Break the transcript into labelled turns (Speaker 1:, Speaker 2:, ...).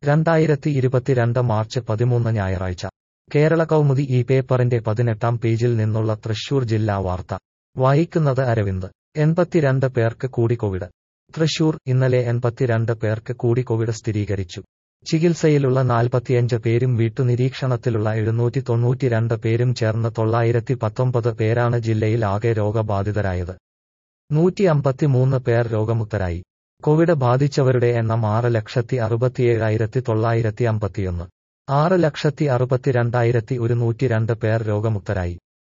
Speaker 1: രണ്ടായിരത്തി ഇരുപത്തിരണ്ട് മാർച്ച് പതിമൂന്ന് ഞായറാഴ്ച കേരള കൗമുദി ഈ പേപ്പറിന്റെ പതിനെട്ടാം പേജിൽ നിന്നുള്ള തൃശൂർ ജില്ലാ വാർത്ത വായിക്കുന്നത് അരവിന്ദ് എൺപത്തിരണ്ട് പേർക്ക് കൂടി കോവിഡ് തൃശൂർ ഇന്നലെ എൺപത്തിരണ്ട് പേർക്ക് കൂടി കോവിഡ് സ്ഥിരീകരിച്ചു ചികിത്സയിലുള്ള നാൽപ്പത്തിയഞ്ച് പേരും വീട്ടുനിരീക്ഷണത്തിലുള്ള എഴുന്നൂറ്റി തൊണ്ണൂറ്റിരണ്ട് പേരും ചേർന്ന് തൊള്ളായിരത്തി പത്തൊമ്പത് പേരാണ് ജില്ലയിൽ ആകെ രോഗബാധിതരായത് നൂറ്റി അമ്പത്തിമൂന്ന് പേർ രോഗമുക്തരായി കോവിഡ് ബാധിച്ചവരുടെ എണ്ണം ആറ് ലക്ഷത്തി അറുപത്തിയേഴായിരത്തി തൊള്ളായിരത്തി അമ്പത്തിയൊന്ന് ആറ് ലക്ഷത്തി അറുപത്തിരണ്ടായിരത്തി ഒരുന്നൂറ്റി രണ്ട് പേർ രോഗമുക്തരായി